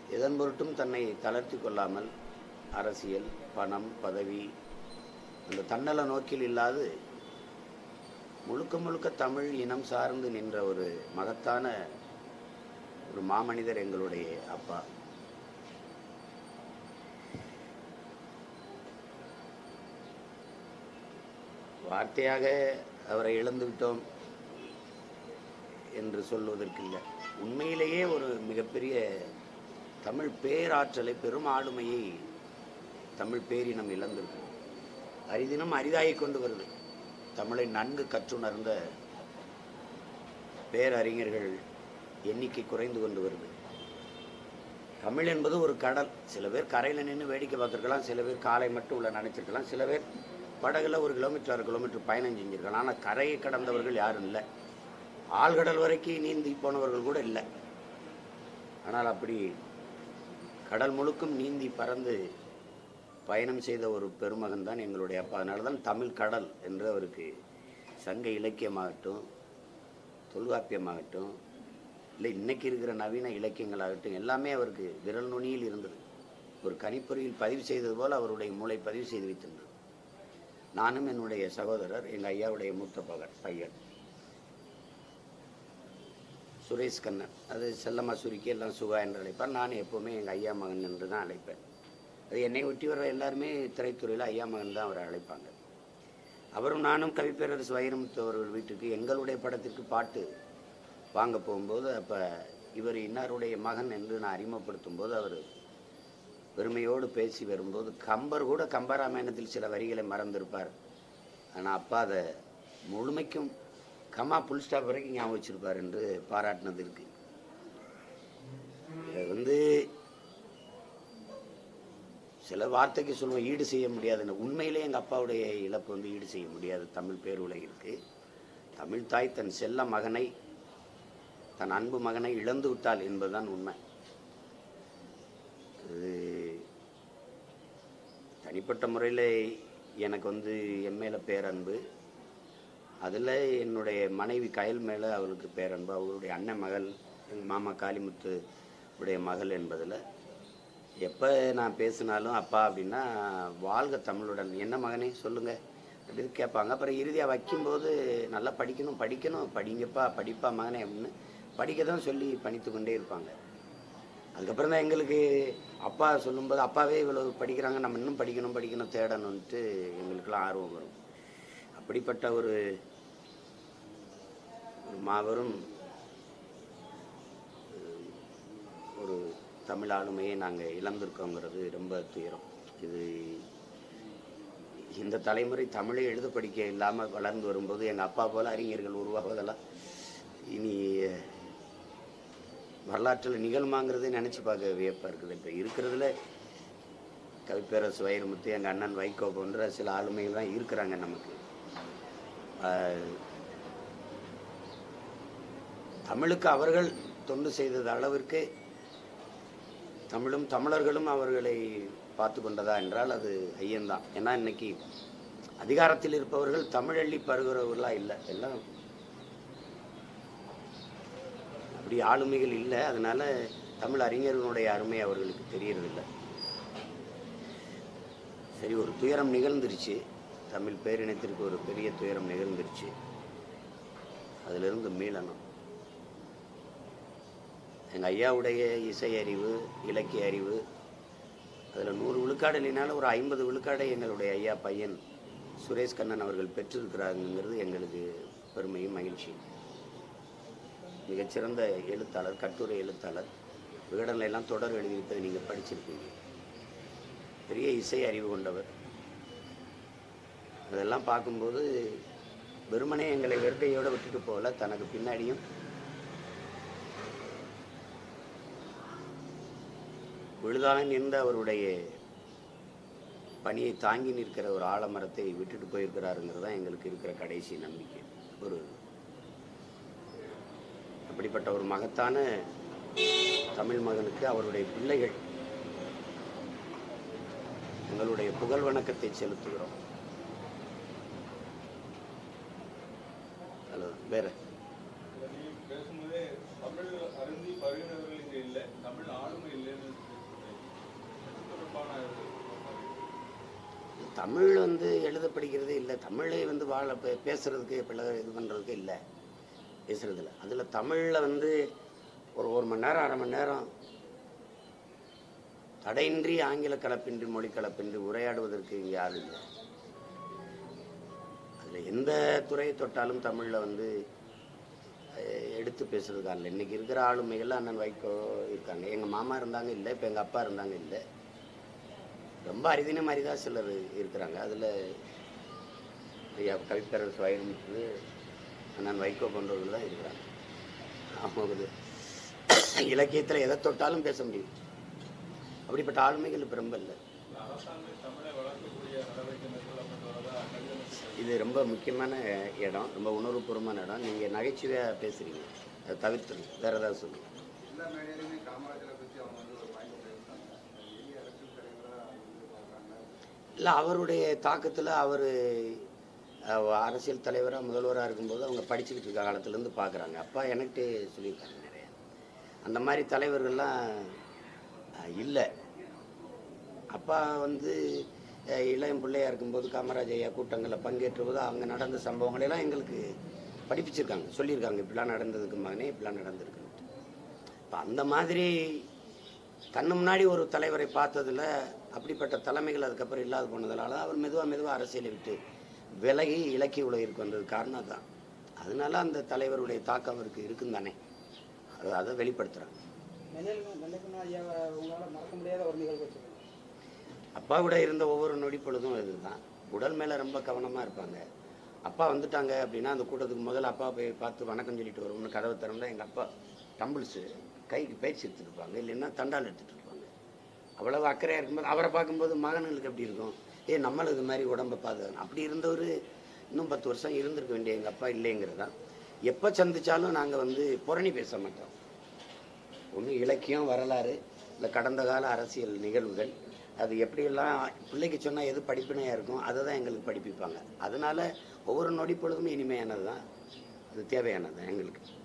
எதன் பொருட்டும் தன்னை தளர்த்தி கொள்ளாமல் அரசியல் பணம் பதவி அந்த தன்னல நோக்கில் இல்லாது முழுக்க முழுக்க தமிழ் இனம் சார்ந்து நின்ற ஒரு மகத்தான ஒரு மாமனிதர் எங்களுடைய அப்பா வார்த்தையாக அவரை இழந்து விட்டோம் என்று சொல்வதற்கில்லை உண்மையிலேயே ஒரு மிகப்பெரிய தமிழ் பேராற்றலை பெரும் ஆளுமையை தமிழ் பேரினம் இழந்திருக்கு அரிதினம் அரிதாகிக் கொண்டு வருது தமிழை நன்கு கற்றுணர்ந்த பேரறிஞர்கள் எண்ணிக்கை குறைந்து கொண்டு வருது தமிழ் என்பது ஒரு கடல் சில பேர் கரையில் நின்று வேடிக்கை பார்த்துருக்கலாம் சில பேர் காலை மட்டும் உள்ள நினைச்சிருக்கலாம் சில பேர் படகுல ஒரு கிலோமீட்டர் அரை கிலோமீட்டர் பயணம் செஞ்சிருக்கலாம் ஆனால் கரையை கடந்தவர்கள் யாரும் இல்லை ஆழ்கடல் வரைக்கும் நீந்தி போனவர்கள் கூட இல்லை ஆனால் அப்படி கடல் முழுக்கும் நீந்தி பறந்து பயணம் செய்த ஒரு பெருமகன் தான் எங்களுடைய அப்பா அதனால தான் தமிழ் கடல் என்று அவருக்கு சங்க இலக்கியமாகட்டும் தொல்காப்பியமாகட்டும் இல்லை இன்னைக்கு இருக்கிற நவீன இலக்கியங்களாகட்டும் எல்லாமே அவருக்கு விரல் நுனியில் இருந்தது ஒரு கணிப்பொறியில் பதிவு செய்தது போல் அவருடைய மூளை பதிவு செய்து வைத்திருந்தது நானும் என்னுடைய சகோதரர் எங்கள் ஐயாவுடைய மூத்த பகன் பையன் சுரேஷ் கண்ணன் அது செல்லம்மா சுருக்கி எல்லாம் சுகா என்று அழைப்பார் நான் எப்போவுமே எங்கள் ஐயா மகன் என்று தான் அழைப்பேன் அது என்னை ஒட்டி வர எல்லாருமே திரைத்துறையில் ஐயா மகன் தான் அவரை அழைப்பாங்க அவரும் நானும் கவிப்பேரரசு வைரமுத்து அவர்கள் வீட்டுக்கு எங்களுடைய படத்திற்கு பாட்டு வாங்க போகும்போது அப்போ இவர் இன்னாருடைய மகன் என்று நான் அறிமுகப்படுத்தும் போது அவர் பெருமையோடு பேசி வரும்போது கம்பர் கூட கம்பராமாயணத்தில் சில வரிகளை மறந்திருப்பார் ஆனால் அப்பா அதை முழுமைக்கும் கமா புல் ஸ்டாப் வரைக்கும் ஞாபகம் வச்சிருப்பார் என்று பாராட்டினது இருக்கு இதை வந்து சில வார்த்தைக்கு சொல்லுவோம் ஈடு செய்ய முடியாதுன்னு உண்மையிலே எங்கள் அப்பாவுடைய இழப்பு வந்து ஈடு செய்ய முடியாது தமிழ் பேருலகிற்கு தமிழ் தாய் தன் செல்ல மகனை தன் அன்பு மகனை இழந்து விட்டாள் என்பதுதான் உண்மை இது தனிப்பட்ட முறையில் எனக்கு வந்து என் மேலே பேரன்பு அதில் என்னுடைய மனைவி கயல் மேலே அவளுக்கு பேரன்பு அவருடைய அண்ணன் மகள் எங்கள் மாமா காளிமுத்து உடைய மகள் என்பதில் எப்போ நான் பேசினாலும் அப்பா அப்படின்னா வாழ்க தமிழுடன் என்ன மகனே சொல்லுங்கள் அப்படின்னு கேட்பாங்க அப்புறம் இறுதியாக வைக்கும்போது நல்லா படிக்கணும் படிக்கணும் படிங்கப்பா படிப்பா மகனே அப்படின்னு படிக்க தான் சொல்லி பணித்து கொண்டே இருப்பாங்க அதுக்கப்புறம் தான் எங்களுக்கு அப்பா சொல்லும்போது அப்பாவே இவ்வளவு படிக்கிறாங்க நம்ம இன்னும் படிக்கணும் படிக்கணும் தேடணுன்ட்டு எங்களுக்கெல்லாம் ஆர்வம் வரும் அப்படிப்பட்ட ஒரு ஒரு மாபெரும் அஹ், ஒரு தமிழ் ஆளுமையை நாங்கள் இழந்திருக்கோங்கிறது ரொம்ப துயரம் இது இந்த தலைமுறை தமிழை எழுத படிக்க இல்லாமல் வளர்ந்து வரும்போது எங்கள் அப்பா போல அறிஞர்கள் உருவாகுவதெல்லாம் இனி வரலாற்றில் நிகழ்மாங்கிறதே நினச்சி பார்க்க வியப்பாக இருக்குது இப்போ இருக்கிறதுல கவிப்பேரசு வைரமுத்து எங்கள் அண்ணன் வைகோ போன்ற சில ஆளுமைகள் தான் இருக்கிறாங்க நமக்கு ஆஹ், தமிழுக்கு அவர்கள் தொண்டு செய்தது அளவிற்கு தமிழும் தமிழர்களும் அவர்களை பார்த்து கொண்டதா என்றால் அது ஐயன்தான் ஏன்னா இன்னைக்கு அதிகாரத்தில் இருப்பவர்கள் தமிழள்ளி பருகிறவர்களா இல்லை எல்லாம் அப்படி ஆளுமைகள் இல்லை அதனால தமிழ் அறிஞர்களுடைய அருமை அவர்களுக்கு தெரியறதில்லை சரி ஒரு துயரம் நிகழ்ந்துருச்சு தமிழ் பேரினத்திற்கு ஒரு பெரிய துயரம் நிகழ்ந்துருச்சு அதிலிருந்து மீளணும் எங்கள் ஐயாவுடைய இசை அறிவு இலக்கிய அறிவு அதில் நூறு விழுக்காடு இல்லைனாலும் ஒரு ஐம்பது விழுக்காடை எங்களுடைய ஐயா பையன் சுரேஷ் கண்ணன் அவர்கள் பெற்றிருக்கிறாங்கிறது எங்களுக்கு பெருமையும் மகிழ்ச்சியும் மிகச்சிறந்த எழுத்தாளர் கட்டுரை எழுத்தாளர் விகடனில் எல்லாம் தொடர் எழுதியிருப்பதை நீங்கள் படிச்சிருப்பீங்க பெரிய இசை அறிவு கொண்டவர் அதெல்லாம் பார்க்கும்போது வெறுமனே எங்களை வெறுக்கையோடு விட்டுட்டு போகல தனக்கு பின்னாடியும் விழுதாக நின்ற அவருடைய பணியை தாங்கி நிற்கிற ஒரு ஆலமரத்தை விட்டுட்டு போயிருக்கிறாருங்கிறது தான் எங்களுக்கு இருக்கிற கடைசி நம்பிக்கை ஒரு அப்படிப்பட்ட ஒரு மகத்தான தமிழ் மகனுக்கு அவருடைய பிள்ளைகள் எங்களுடைய புகழ் வணக்கத்தை செலுத்துகிறோம் ஹலோ வேற நீங்க பேசும்போதே தமிழ் அருந்தி பருகினவர்கள் இங்க இல்லை தமிழ் ஆளுமை இல்லைன்னு தமிழ் வந்து எழுத படிக்கிறது இல்லை தமிழே வந்து வாழ பே- பேசுறதுக்கு பிள்ளை இது பண்ணுறதுக்கு இல்லை பேசுறதில்ல அதில் தமிழில் வந்து ஒரு ஒரு மணி நேரம் அரை மணி நேரம் தடையின்றி ஆங்கில கலப்பின்றி மொழி கலப்பின்றி உரையாடுவதற்கு இங்கே ஆள் இல்லை அதில் எந்த துறையை தொட்டாலும் தமிழில் வந்து அஹ், எடுத்து பேசுறதுக்கு ஆள் இல்லை இன்னைக்கு இருக்கிற ஆளுமைகள் அண்ணன் வைகோ இருக்காங்க எங்கள் மாமா இருந்தாங்க இல்லை இப்போ எங்கள் அப்பா இருந்தாங்க இல்லை ரொம்ப அரிதின மாதிரி தான் சிலர் இருக்கிறாங்க அதில் ஐயா கவிப்பேரர் சுவைமுத்து அண்ணன் வைகோ போன்றவர்கள் தான் இருக்கிறாங்க அவங்க இலக்கியத்தில் எதை தொட்டாலும் பேச முடியும் அப்படிப்பட்ட ஆளுமைகள் இப்போ ரொம்ப இல்லை இது ரொம்ப முக்கியமான இடம் ரொம்ப உணர்வுபூர்வமான இடம் நீங்கள் நகைச்சுவையாக பேசுகிறீங்க அதை தவிர்த்துருங்க வேறு ஏதாவது சொல்லுங்கள் எல்லா மேடையிலுமே காமராஜரை பற்றி அவங்க வந்து ஒரு பாயிண்ட் பேசுறாங்க பெரிய அரசியல் தலைவராக வந்து பார்க்குறாங்க இல்லை அவருடைய தாக்கத்தில் அவர் அரசியல் தலைவராக முதல்வராக இருக்கும்போது அவங்க படிச்சுக்கிட்டு இருக்க காலத்துலேருந்து பார்க்குறாங்க அப்பா எனக்கிட்டே சொல்லியிருக்காங்க நிறைய அந்த மாதிரி தலைவர்கள்லாம் இல்லை அப்பா வந்து அஹ், இளையம் பிள்ளையா இருக்கும்போது காமராஜ் ஐயா கூட்டங்களில் பங்கேற்றும்போது அங்கே நடந்த சம்பவங்களெல்லாம் எங்களுக்கு படிப்பிச்சிருக்காங்க சொல்லியிருக்காங்க இப்படிலாம் நடந்ததுக்கு மகனே இப்படிலாம் நடந்திருக்குன்ட்டு இப்போ அந்த மாதிரி கண்ணு முன்னாடி ஒரு தலைவரை பார்த்ததுல அப்படிப்பட்ட தலைமைகள் அதுக்கப்புறம் இல்லாத போனதுனால அவர் மெதுவாக மெதுவாக அரசியலை விட்டு விலகி இலக்கிய உலகிற்கு வந்தது காரணம் தான் அதனால அந்த தலைவருடைய தாக்கம் அவருக்கு இருக்குன்னு தானே அது அதை வெளிப்படுத்துகிறாங்க நெல்லைக்கு நெல்லைக்குன்னா ஐயாவை உங்களால் மறக்க முடியாத ஒரு நிகழ்வு வச்சுருக்கோம் அப்பா கூட இருந்த ஒவ்வொரு நொடி பொழுதும் இதுதான் உடல் மேலே ரொம்ப கவனமாக இருப்பாங்க அப்பா வந்துட்டாங்க அப்படின்னா அந்த கூட்டத்துக்கு முதல்ல அப்பா போய் பார்த்து வணக்கம் சொல்லிட்டு வருவோம்னு கதவை திறந்தா எங்கள் அப்பா டம்பிள்ஸு கைக்கு பயிற்சி எடுத்துட்டு இருப்பாங்க இல்லைன்னா தண்டால் எடுத்துகிட்டு இருப்பாங்க அவ்வளவு அக்கறையாக இருக்கும்போது அவரை பார்க்கும்போது மகன்களுக்கு எப்படி இருக்கும் ஏ நம்மளும் இது மாதிரி உடம்பை பாதுகாக்கணும் அப்படி இருந்தவர் இன்னும் பத்து வருஷம் இருந்திருக்க வேண்டிய எங்கள் அப்பா இல்லைங்கிறது தான் எப்போ சந்திச்சாலும் நாங்கள் வந்து புரணி பேச மாட்டோம் ஒன்று இலக்கியம் வரலாறு இல்லை கடந்த கால அரசியல் நிகழ்வுகள் அது எப்படியெல்லாம் பிள்ளைக்கு சொன்னால் எது படிப்பினையாக இருக்கும் அதை தான் எங்களுக்கு படிப்பிப்பாங்க அதனால ஒவ்வொரு நொடி பொழுதுமே இனிமையானது தான் அது தேவையானது தான் எங்களுக்கு